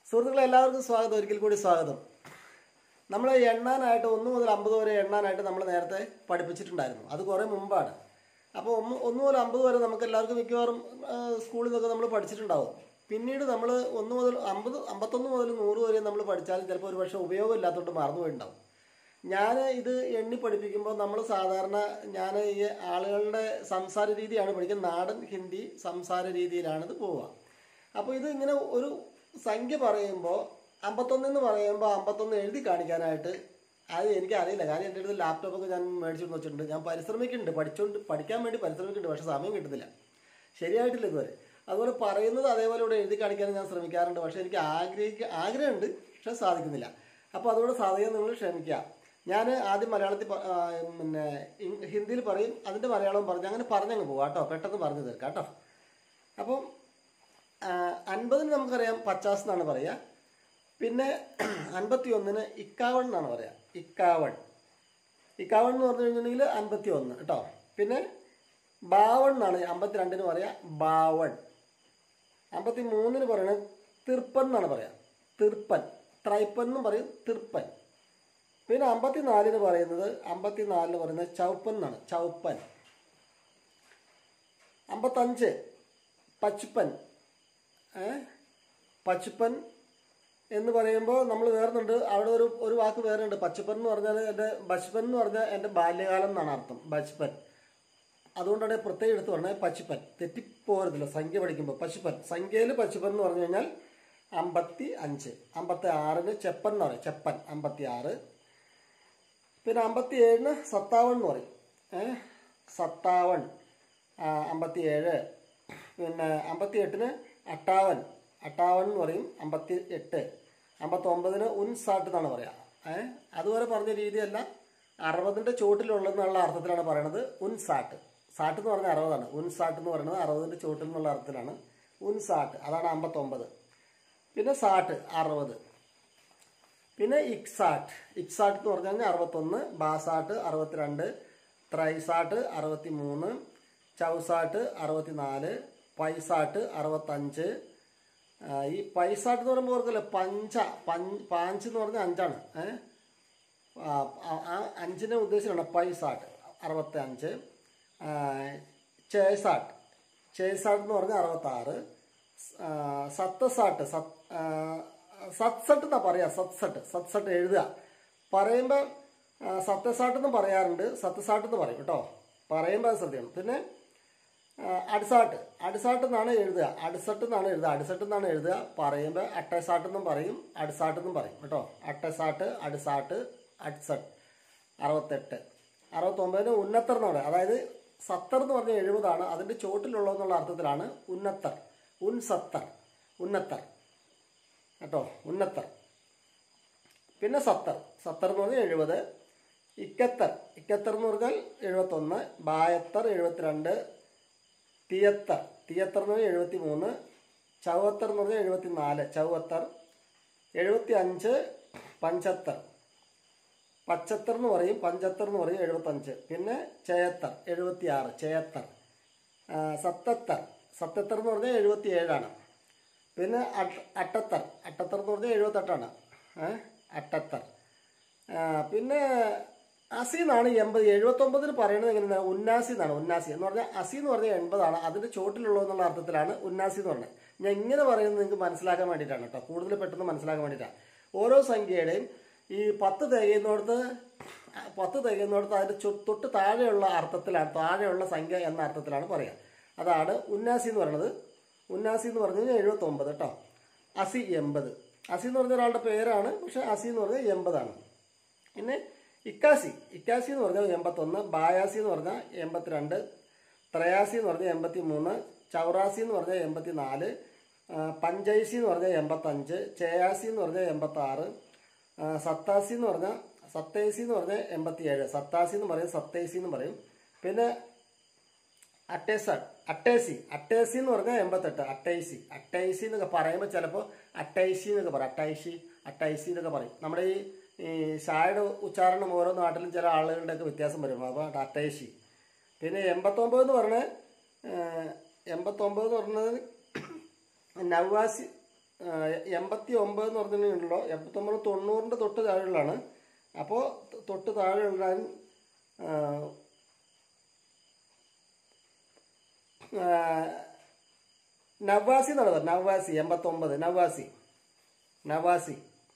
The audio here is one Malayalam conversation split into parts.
സുഹൃത്തുക്കളെ എല്ലാവർക്കും സ്വാഗതം ഒരിക്കൽ കൂടി സ്വാഗതം നമ്മൾ എണ്ണാനായിട്ട് ഒന്ന് മുതൽ അമ്പത് വരെ എണ്ണാനായിട്ട് നമ്മൾ നേരത്തെ പഠിപ്പിച്ചിട്ടുണ്ടായിരുന്നു അത് കുറേ മുമ്പാണ് അപ്പോൾ ഒന്ന് ഒന്ന് മുതൽ അമ്പത് വരെ നമുക്ക് എല്ലാവർക്കും മിക്കവാറും ആ, സ്കൂളിൽ നിന്നൊക്കെ നമ്മൾ പഠിച്ചിട്ടുണ്ടാവും പിന്നീട് നമ്മൾ ഒന്ന് മുതൽ അമ്പത് അമ്പത്തൊന്ന് മുതൽ നൂറ് വരെ നമ്മൾ പഠിച്ചാലും ചിലപ്പോൾ ഒരു പക്ഷേ ഉപയോഗമില്ലാത്തതുകൊണ്ട് മറന്നു പോയിട്ടുണ്ടാവും ഞാൻ ഇത് എണ്ണി പഠിപ്പിക്കുമ്പോൾ നമ്മൾ സാധാരണ ഞാൻ ഈ ആളുകളുടെ സംസാര രീതിയാണ് പഠിക്കുന്നത് നാടൻ ഹിന്ദി സംസാര രീതിയിലാണ് ഇത് പോവുക അപ്പോൾ ഇത് ഇങ്ങനെ ഒരു സംഖ്യ പറയുമ്പോൾ അമ്പത്തൊന്നെന്ന് പറയുമ്പോൾ അമ്പത്തൊന്ന് എഴുതി കാണിക്കാനായിട്ട് അത് എനിക്ക് അറിയില്ല കാരണം എൻ്റെ അടുത്ത് ലാപ്ടോപ്പൊക്കെ ഞാൻ മേടിച്ചുകൊണ്ട് വെച്ചിട്ടുണ്ട് ഞാൻ പരിശ്രമിക്കുന്നുണ്ട് പഠിച്ചുകൊണ്ട് പഠിക്കാൻ വേണ്ടി പരിശ്രമിക്കുന്നുണ്ട് പക്ഷേ സമയം കിട്ടുന്നില്ല ശരിയായിട്ടില്ല ഇതുവരെ അതുപോലെ പറയുന്നത് അതേപോലെ ഇവിടെ എഴുതി കാണിക്കാൻ ഞാൻ ശ്രമിക്കാറുണ്ട് പക്ഷേ എനിക്ക് ആഗ്രഹിക്ക ആഗ്രഹമുണ്ട് പക്ഷേ സാധിക്കുന്നില്ല അപ്പോൾ അതുകൊണ്ട് സാധിക്കാൻ നിങ്ങൾ ക്ഷമിക്കുക ഞാൻ ആദ്യം മലയാളത്തിൽ പ- ആ, പിന്നെ ഇ- ഹിന്ദിയിൽ പറയും അതിൻ്റെ മലയാളം പറഞ്ഞ് അങ്ങനെ പറഞ്ഞങ്ങ് പോവാം കേട്ടോ പെട്ടെന്ന് പറഞ്ഞു തീർക്കാം കേട്ടോ അപ്പം ആ, അൻപതിന് നമുക്കറിയാം പച്ചാസ് എന്നാണ് പറയുക പിന്നെ അൻപത്തി ഒന്നിന് ഇക്കാവൺ എന്നാണ് പറയുക ഇക്കാവൺ ഇക്കാവൺ എന്ന് പറഞ്ഞു കഴിഞ്ഞിട്ടുണ്ടെങ്കിൽ അൻപത്തി ഒന്ന് കേട്ടോ പിന്നെ ബാവൺ എന്നാണ് അമ്പത്തിരണ്ടിന് പറയുക ബാവൺ അമ്പത്തി മൂന്നിന് പറയുന്നത് തിർപ്പൻ എന്നാണ് പറയുക തിർപ്പൻ ത്രൈപ്പൻ എന്നും പറയും തിർപ്പൻ പിന്നെ അമ്പത്തി നാലിന് പറയുന്നത് അമ്പത്തി നാലിന് പറയുന്നത് ചൗപ്പൻ എന്നാണ് ചൗപ്പൻ അമ്പത്തഞ്ച് പച്ചുപ്പൻ ഏ പച്ചുപ്പൻ എന്ന് പറയുമ്പോൾ നമ്മൾ വേറുന്നുണ്ട് അവിടെ ഒരു ഒരു വാക്ക് വേറെ ഉണ്ട് പച്ചുപ്പൻ എന്ന് പറഞ്ഞാൽ എൻ്റെ ബച്പൻ എന്ന് പറഞ്ഞാൽ എൻ്റെ ബാല്യകാലം എന്നാണ് അർത്ഥം ബച്പൻ അതുകൊണ്ടാണ് ഞാൻ പ്രത്യേകം എടുത്ത് പറഞ്ഞത് പച്ചുപ്പൻ തെറ്റിപ്പോരുന്നില്ല സംഖ്യ പഠിക്കുമ്പോൾ പശുപ്പൻ സംഖ്യയിൽ പശുപ്പൻ എന്ന് പറഞ്ഞു കഴിഞ്ഞാൽ അമ്പത്തി അഞ്ച് അമ്പത്തി ആറിന് ചെപ്പൻ എന്ന് പറയും ചെപ്പൻ അമ്പത്തി ആറ് പിന്നെ അമ്പത്തി ഏഴിന് സത്താവൺ എന്ന് പറയും ഏ സത്താവൺ ആ, അമ്പത്തി ഏഴ് പിന്നെ അമ്പത്തി എട്ടിന് അട്ടാവൻ അട്ടാവൻ എന്ന് പറയും അമ്പത്തി എട്ട് അമ്പത്തൊമ്പതിന് ഉൻസാട്ട് എന്നാണ് പറയുക ഏ അതുവരെ പറഞ്ഞ രീതിയല്ല അറുപതിൻ്റെ ചോട്ടിലുള്ളതെന്നുള്ള അർത്ഥത്തിലാണ് പറയണത് ഉൻസാട്ട് സാട്ട് എന്ന് പറഞ്ഞാൽ അറുപതാണ് ഉൻസാട്ട് എന്ന് പറയുന്നത് അറുപതിൻ്റെ ചോട്ടിൽ എന്നുള്ള അർത്ഥത്തിലാണ് ഉൻസാട്ട് അതാണ് അമ്പത്തൊമ്പത് പിന്നെ സാട്ട് അറുപത് പിന്നെ ഇക്സാട്ട് ഇക്സാട്ട് എന്ന് പറഞ്ഞു കഴിഞ്ഞാൽ അറുപത്തൊന്ന് ബാസാട്ട് അറുപത്തിരണ്ട് ത്രൈസാട്ട് അറുപത്തി മൂന്ന് ചൗസാട്ട് അറുപത്തിനാല് പൈസാട്ട് അറുപത്തഞ്ച് ആ, ഈ പൈസാട്ട് എന്ന് പറയുമ്പോൾ ഓർക്കല്ലേ പഞ്ച പഞ്ച് പാഞ്ച് എന്ന് പറഞ്ഞാൽ അഞ്ചാണ് ഏഹ് ആ ആ- ആ അഞ്ചിനെ ഉദ്ദേശിച്ചാണ് പൈസാട്ട് അറുപത്തി അഞ്ച് ചേസാട്ട് ചേസാട്ട് എന്ന് പറഞ്ഞാൽ അറുപത്താറ് ആ, സത്തസാട്ട് സത് ആ, സത്സട്ട് എന്നാ പറയാ സത്സട്ട് സത്സട്ട് എഴുതുക പറയുമ്പോൾ സത്യസാട്ട് എന്ന് പറയാറുണ്ട് സത്യസാട്ട് എന്ന് പറയും കേട്ടോ പറയുമ്പോൾ അത് ശ്രദ്ധിക്കണം പിന്നെ ആ, അടിസാട്ട് അടിസാട്ട് എന്നാണ് എഴുതുക അടിസട്ട് എന്നാണ് എഴുതുക അടിസട്ട് എന്നാണ് എഴുതുക പറയുമ്പോൾ അട്ടസാട്ട് എന്നും പറയും അടിസാട്ട് എന്നും പറയും കേട്ടോ അട്ടസാട്ട് അടിസാട്ട് അടിസട്ട് അറുപത്തെട്ട് അറുപത്തൊമ്പതിന് ഉന്നത്തർ എന്ന് പറയുക അതായത് സത്തർ എന്ന് പറഞ്ഞാൽ എഴുപതാണ് അതിൻ്റെ ചോട്ടിലുള്ളതെന്നുള്ള അർത്ഥത്തിലാണ് ഉന്നത്തർ ഉൻസത്തർ ഉന്നത്തർ കേട്ടോ ഉന്നത്തർ പിന്നെ സത്തർ സത്തർ എന്ന് പറഞ്ഞാൽ എഴുപത് ഇക്കത്തർ ഇക്കത്തർ എന്ന് പറഞ്ഞാൽ എഴുപത്തൊന്ന് ബായത്തർ എഴുപത്തിരണ്ട് തിയത്തർ തിയത്തർ എന്ന് പറഞ്ഞാൽ എഴുപത്തി മൂന്ന് ചൗവത്തർ എന്ന് പറഞ്ഞാൽ എഴുപത്തി നാല് ചൗവത്തർ എഴുപത്തി അഞ്ച് പഞ്ചത്തർ പച്ചത്തർ എന്ന് പറയും പഞ്ചത്തർ എന്ന് പറയും എഴുപത്തഞ്ച് പിന്നെ ചേയത്തർ എഴുപത്തി ആറ് ചേയത്തർ ആ, സത്തത്തർ സത്തത്തർ എന്ന് പറഞ്ഞാൽ എഴുപത്തി ഏഴാണ് പിന്നെ അട്ട- അട്ടത്തർ അട്ടത്തർ എന്ന് പറഞ്ഞാൽ എഴുപത്തെട്ടാണ് ഏഹ് അട്ടത്തർ ആ, പിന്നെ അസി എന്നാണ് എൺപത് എഴുപത്തൊമ്പതിന് പറയുന്നത് എങ്ങനെയാണ് ഉന്നാസി എന്നാണ് ഉന്നാസി എന്ന് പറഞ്ഞാൽ അസി എന്ന് പറഞ്ഞാൽ എൺപതാണ് അതിന്റെ ചോട്ടിലുള്ളത് എന്നുള്ള അർത്ഥത്തിലാണ് ഉന്നാസി എന്ന് പറഞ്ഞത് ഞാൻ ഇങ്ങനെ പറയുന്നത് നിങ്ങൾക്ക് മനസ്സിലാക്കാൻ വേണ്ടിയിട്ടാണ് കേട്ടോ കൂടുതൽ പെട്ടെന്ന് മനസ്സിലാക്കാൻ വേണ്ടിയിട്ടാണ് ഓരോ സംഖ്യയുടെയും ഈ പത്ത് തികയുന്നിടത്ത് പത്ത് തികയുന്നിടത്ത് അതിന്റെ ചു- തൊട്ട് താഴെയുള്ള അർത്ഥത്തിലാണ് താഴെയുള്ള സംഖ്യ എന്ന അർത്ഥത്തിലാണ് പറയുക അതാണ് ഉന്നാസി എന്ന് പറയുന്നത് ഉന്നാസി എന്ന് പറഞ്ഞു കഴിഞ്ഞാൽ എഴുപത്തൊമ്പത് കേട്ടോ അസി എൺപത് അസി എന്ന് പറഞ്ഞ ഒരാളുടെ പേരാണ് പക്ഷെ അസി എന്ന് പറഞ്ഞാൽ എൺപതാണ് പിന്നെ ഇക്കാസി ഇക്കാസി എന്ന് പറഞ്ഞാൽ എൺപത്തൊന്ന് ബായാസി എന്ന് പറഞ്ഞാൽ എൺപത്തിരണ്ട് ത്രയാസി എന്ന് പറഞ്ഞാൽ എൺപത്തി മൂന്ന് ചൗറാസി എന്ന് പറഞ്ഞാൽ എൺപത്തി നാല് പഞ്ചൈസി എന്ന് പറഞ്ഞാൽ എൺപത്തഞ്ച് ചേയാസി എന്ന് പറഞ്ഞാൽ എൺപത്തി ആറ് സത്താസി എന്ന് പറഞ്ഞാൽ സത്തേസി എന്ന് പറഞ്ഞാൽ എൺപത്തി ഏഴ് സത്താസി എന്ന് പറയും സത്തേസി എന്ന് പറയും പിന്നെ അട്ടേസ അട്ടേസി അട്ടേസി എന്ന് പറഞ്ഞാൽ എൺപത്തെട്ട് അട്ടൈസി അട്ടൈസി എന്നൊക്കെ പറയുമ്പോൾ ചിലപ്പോൾ അട്ടൈസി എന്നൊക്കെ പറയും അട്ടൈസി അട്ടൈസി എന്നൊക്കെ പറയും നമ്മുടെ ഈ ഈ ഷായുടെ ഉച്ചാരണം ഓരോ നാട്ടിലും ചില ആളുകളുടെയൊക്കെ വ്യത്യാസം വരും അപ്പോൾ അട്ടൈസി പിന്നെ എൺപത്തൊമ്പത് എന്ന് പറഞ്ഞാൽ എൺപത്തൊമ്പത് എന്ന് പറഞ്ഞത് നവാസി എൺപത്തി ഒമ്പത് എന്ന് പറഞ്ഞിട്ടുണ്ടല്ലോ എൺപത്തൊമ്പത് തൊണ്ണൂറിൻ്റെ തൊട്ട് താഴെയുള്ളതാണ് അപ്പോൾ തൊട്ട് താഴെയുള്ള ആ, ആ, നവാസി എന്നാണ് പറഞ്ഞത് നവാസി എൺപത്തൊമ്പത് നവാസി നവാസി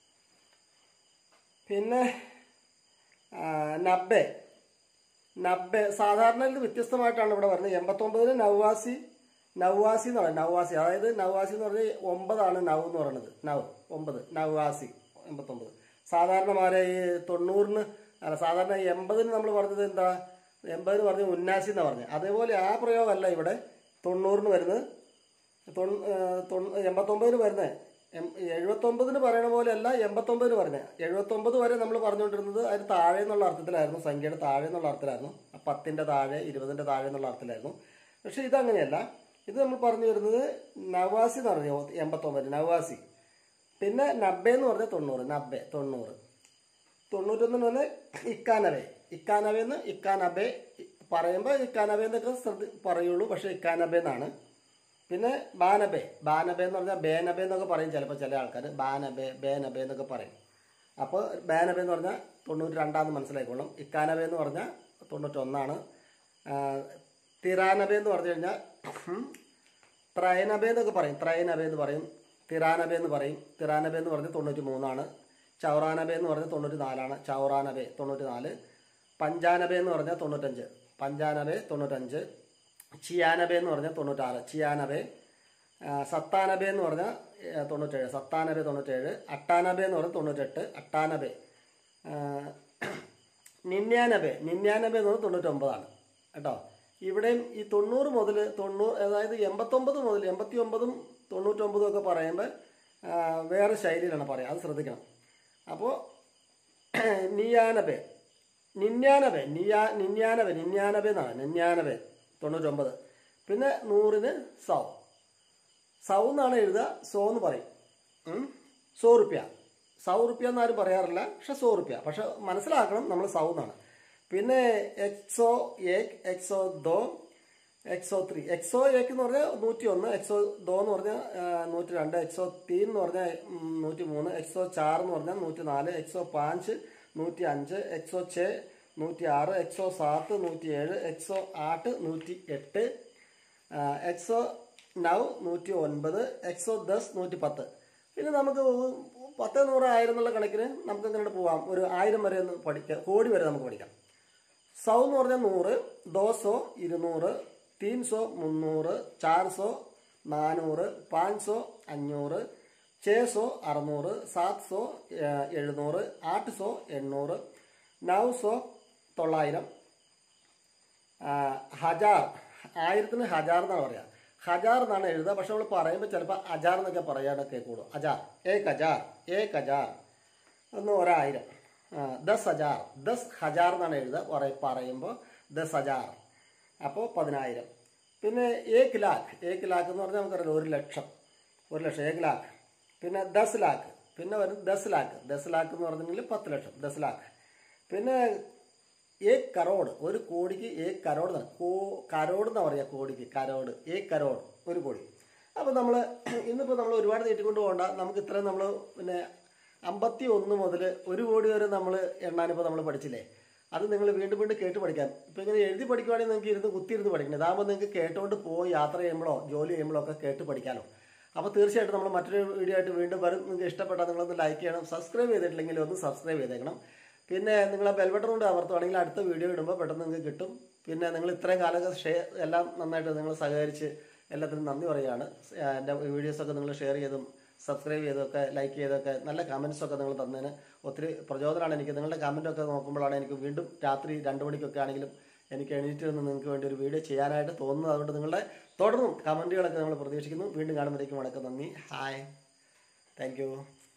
പിന്നെ ആ, നബ്ബെ നബ്ബെ സാധാരണ ഇത് വ്യത്യസ്തമായിട്ടാണ് ഇവിടെ പറയുന്നത് എൺപത്തൊമ്പതിന് നവാസി നവാസി എന്ന് പറയുന്നത് നവാസി അതായത് നവാസി എന്ന് പറഞ്ഞാൽ ഒമ്പതാണ് നവ് എന്ന് പറയുന്നത് നവ് ഒമ്പത് നവാസി എൺപത്തൊമ്പത് സാധാരണമാരെ ഈ തൊണ്ണൂറിന് അല്ല സാധാരണ എൺപതിന് നമ്മൾ പറഞ്ഞത് എന്താ എൺപതിന് പറഞ്ഞ് ഉന്നാസി എന്നാണ് പറഞ്ഞത് അതേപോലെ ആ പ്രയോഗമല്ല ഇവിടെ തൊണ്ണൂറിന് വരുന്നത് തൊണ്ണൂ- ഏ, തൊണ്ണൂ- എൺപത്തൊമ്പതിന് വരുന്നത് എം- എഴുപത്തൊമ്പതിന് പറയണ പോലെയല്ല എൺപത്തൊമ്പതിന് പറഞ്ഞത് എഴുപത്തൊമ്പത് വരെ നമ്മൾ പറഞ്ഞുകൊണ്ടിരുന്നത് അതിന് താഴെ എന്നുള്ള അർത്ഥത്തിലായിരുന്നു സംഖ്യയുടെ താഴെ എന്നുള്ള അർത്ഥത്തിലായിരുന്നു ആ പത്തിന്റെ താഴെ ഇരുപതിന്റെ താഴെ എന്നുള്ള അർത്ഥത്തിലായിരുന്നു പക്ഷെ ഇതങ്ങനെയല്ല ഇത് നമ്മൾ പറഞ്ഞു വരുന്നത് നവാസി എന്ന് പറഞ്ഞു എൺപത്തൊമ്പത് നവാസി പിന്നെ നബ്ബെ എന്ന് പറഞ്ഞാൽ തൊണ്ണൂറ് നബ്ബെ തൊണ്ണൂറ് തൊണ്ണൂറ്റൊന്നിന് പറഞ്ഞാൽ ഇക്കാനവേ ഇക്കാനവേ എന്ന് ഇക്കാനബെ പറയുമ്പോൾ ഇക്കാനബെ എന്നൊക്കെ ശ്രദ്ധ പറയുള്ളൂ പക്ഷെ ഇക്കാനബെ എന്നാണ് പിന്നെ ബാനബെ ബാനബെ എന്ന് പറഞ്ഞാൽ ബേനബെ എന്നൊക്കെ പറയും ചിലപ്പോൾ ചില ആൾക്കാർ ബാനബെ ബേനബെ എന്നൊക്കെ പറയും അപ്പോൾ ബേനബെ എന്ന് പറഞ്ഞാൽ തൊണ്ണൂറ്റി രണ്ടാന്ന് മനസ്സിലായിക്കോളും ഇക്കാനബെ എന്ന് പറഞ്ഞാൽ തൊണ്ണൂറ്റൊന്നാണ് ആ, തിരാനബെ എന്ന് പറഞ്ഞു കഴിഞ്ഞാൽ ഉം, ത്രയനബെ എന്നൊക്കെ പറയും ത്രയനബെ എന്ന് പറയും തിരാനബെ എന്ന് പറയും തിരാനബെ എന്ന് പറഞ്ഞ് തൊണ്ണൂറ്റി മൂന്നാണ് ചൗറാനബെ എന്ന് പറഞ്ഞ് തൊണ്ണൂറ്റി നാലാണ് ചൗറാനബെ തൊണ്ണൂറ്റി നാല് പഞ്ചാനബെ എന്ന് പറഞ്ഞാൽ തൊണ്ണൂറ്റഞ്ച് പഞ്ചാനബെ തൊണ്ണൂറ്റഞ്ച് ചിയാനബെ എന്ന് പറഞ്ഞാൽ തൊണ്ണൂറ്റാറ് ചിയാനബെ ആ, സത്താനബെ എന്ന് പറഞ്ഞാൽ ഏ, തൊണ്ണൂറ്റേഴ് സത്താനബെ തൊണ്ണൂറ്റേഴ് അട്ടാനബെ എന്ന് പറഞ്ഞാൽ തൊണ്ണൂറ്റെട്ട് അട്ടാനബെ ആ, നിന്യാനബെ നിന്യാനബെ എന്ന് പറഞ്ഞാൽ തൊണ്ണൂറ്റൊമ്പതാണ് കേട്ടോ ഇവിടെയും ഈ തൊണ്ണൂറ് മുതൽ തൊണ്ണൂറ് അതായത് എൺപത്തൊമ്പത് മുതൽ എൺപത്തി ഒമ്പതും തൊണ്ണൂറ്റൊമ്പതും ഒക്കെ പറയുമ്പോൾ ആ, വേറെ ശൈലിയിലാണ് പറയുക അത് ശ്രദ്ധിക്കണം അപ്പോൾ നിയാനബെ നിന്യാനബെ നിയാ നിന്യാനബെ നിന്യാനബെ എന്നാണ് നിന്യാനബെ തൊണ്ണൂറ്റൊമ്പത് പിന്നെ നൂറിന് സൗ സൗ എന്നാണ് എഴുതുക സോ എന്ന് പറയും ഉം. സോ റുപ്യ സൗ റുപ്യ എന്നാരും പറയാറില്ല പക്ഷെ സോ റുപ്യ പക്ഷെ മനസ്സിലാക്കണം നമ്മൾ സൗ എന്നാണ് പിന്നെ എക്സോ ഏക് എക്സോ ദോ എക്സോ ത്രീ എക്സോ ഏക്ക് എന്ന് പറഞ്ഞാൽ നൂറ്റി ഒന്ന് എക്സോ ദോ എന്ന് പറഞ്ഞാൽ ആ, നൂറ്റി രണ്ട് എക്സോ തീൻ എന്ന് പറഞ്ഞാൽ ഉം, നൂറ്റി മൂന്ന് എക്സോ ചാർ എന്ന് പറഞ്ഞാൽ നൂറ്റി നാല് എക്സോ പാഞ്ച് നൂറ്റി അഞ്ച് എക്സോ ചെ നൂറ്റി ആറ് എക്സോ സാത്ത് നൂറ്റി ഏഴ് എക്സോ ആട്ട് നൂറ്റി എട്ട് എക്സോ നൗ നൂറ്റി ഒൻപത് എക്സോ ദസ് നൂറ്റി പത്ത് പിന്നെ നമുക്ക് പത്ത് നൂറ് ആയിരം എന്നുള്ള കണക്കിന് നമുക്ക് ഇങ്ങനെ പോവാം ഒരു ആയിരം വരെ ഒന്ന് പഠിക്കാം കോടി വരെ നമുക്ക് പഠിക്കാം സൗ എന്ന് പറഞ്ഞാൽ നൂറ് ദോസോ ഇരുന്നൂറ് തീൻസോ മുന്നൂറ് ചാർസോ നാനൂറ് പാൻസോ അഞ്ഞൂറ് ചേസോ അറുന്നൂറ് സാത്സോ ഏഹ്, എഴുന്നൂറ് ആട്ട്സോ എണ്ണൂറ് നൗസോ തൊള്ളായിരം ആ, ഹജാർ ആയിരത്തിന് ഹജാർ എന്നാണ് പറയുക ഹജാർ എന്നാണ് എഴുതുക പക്ഷെ നമ്മൾ പറയുമ്പോൾ ചിലപ്പോൾ അജാർ എന്നൊക്കെ പറയാനൊക്കെ കൂടും അജാർ ഏക് ഹജാർ ഏക് ഹജാർ ഒന്ന് ഒരായിരം ആ, ദസ് ഹജാർ ദസ് ഹജാർ എന്നാണ് എഴുതുക പറ- പറയുമ്പോൾ ദസ് ഹജാർ അപ്പോൾ പതിനായിരം പിന്നെ ഏക് ലാഖ് ഏക് ലാഖ് എന്ന് പറഞ്ഞാൽ നമുക്കറിയാം ഒരു ലക്ഷം ഒരു ലക്ഷം ഏക് ലാഖ് പിന്നെ ദസ് ലാഖ് പിന്നെ വരും ദസ് ലാഖ് ദസ് ലാഖ് എന്ന് പറഞ്ഞിട്ടുണ്ടെങ്കിൽ പത്ത് ലക്ഷം ദസ് ലാഖ് പിന്നെ ഏക് കരോട് ഒരു കോടിക്ക് ഏക് കരോട് എന്നാണ് കോ കരോട് എന്നാ പറയുക കോടിക്ക് കരോട് ഏക് കരോട് ഒരു കോടി അപ്പം നമ്മൾ ഇന്നിപ്പോൾ നമ്മൾ ഒരുപാട് നീട്ടിക്കൊണ്ട് പോകണ്ട നമുക്ക് ഇത്രയും നമ്മൾ പിന്നെ അമ്പത്തി ഒന്ന് മുതൽ ഒരു കോടി വരെ നമ്മൾ എണ്ണാനിപ്പോൾ നമ്മൾ പഠിച്ചില്ലേ അത് നിങ്ങൾ വീണ്ടും വീണ്ടും കേട്ട് പഠിക്കാം ഇപ്പം ഇങ്ങനെ എഴുതി പഠിക്കുവാണെങ്കിൽ നിങ്ങൾക്ക് ഇരുന്ന് കുത്തിയിരുന്ന് പഠിക്കണം ഇതാകുമ്പോൾ നിങ്ങൾക്ക് കേട്ടുകൊണ്ട് പോയി യാത്ര ചെയ്യുമ്പോഴോ ജോലി ചെയ്യുമ്പോഴോ ഒക്കെ കേട്ട് പഠിക്കാമല്ലോ അപ്പോൾ തീർച്ചയായിട്ടും നമ്മൾ മറ്റൊരു വീഡിയോ ആയിട്ട് വീണ്ടും വരും നിങ്ങൾക്ക് ഇഷ്ടപ്പെട്ടാൽ നിങ്ങളൊന്ന് ലൈക്ക് ചെയ്യണം സബ്സ്ക്രൈബ് ചെയ്തിട്ടില്ലെങ്കിൽ ഒന്ന് സബ്സ്ക്രൈബ് ചെയ്തേക്കണം പിന്നെ നിങ്ങൾ ആ ബെൽബട്ടൺ കൊണ്ട് അമർത്തുവാണെങ്കിൽ അടുത്ത വീഡിയോ ഇടുമ്പോൾ പെട്ടെന്ന് നിങ്ങൾക്ക് കിട്ടും പിന്നെ നിങ്ങൾ ഇത്രയും കാലമൊക്കെ ഷെയർ എല്ലാം നന്നായിട്ട് നിങ്ങൾ സഹകരിച്ച് എല്ലാത്തിനും നന്ദി പറയുകയാണ് എൻ്റെ വീഡിയോസൊക്കെ നിങ്ങൾ ഷെയർ ചെയ്തും സബ്സ്ക്രൈബ് ചെയ്തൊക്കെ ലൈക്ക് ചെയ്തൊക്കെ നല്ല കമൻസ് ഒക്കെ നിങ്ങൾ തന്നതിന് ഒത്തിരി പ്രചോദനമാണ് എനിക്ക് നിങ്ങളുടെ കമൻറ്റൊക്കെ നോക്കുമ്പോഴാണ് എനിക്ക് വീണ്ടും രാത്രി രണ്ട് മണിക്കൊക്കെ ആണെങ്കിലും എനിക്ക് എണീറ്റ് നിന്ന് നിങ്ങൾക്ക് വേണ്ടി ഒരു വീഡിയോ ചെയ്യാനായിട്ട് തോന്നുന്നത് അതുകൊണ്ട് നിങ്ങളുടെ തുടർന്നും കമൻറ്റുകളൊക്കെ നമ്മൾ പ്രതീക്ഷിക്കുന്നു വീണ്ടും കാണുമ്പോഴേക്കും വണക്കം നന്ദി ഹായ് താങ്ക് യു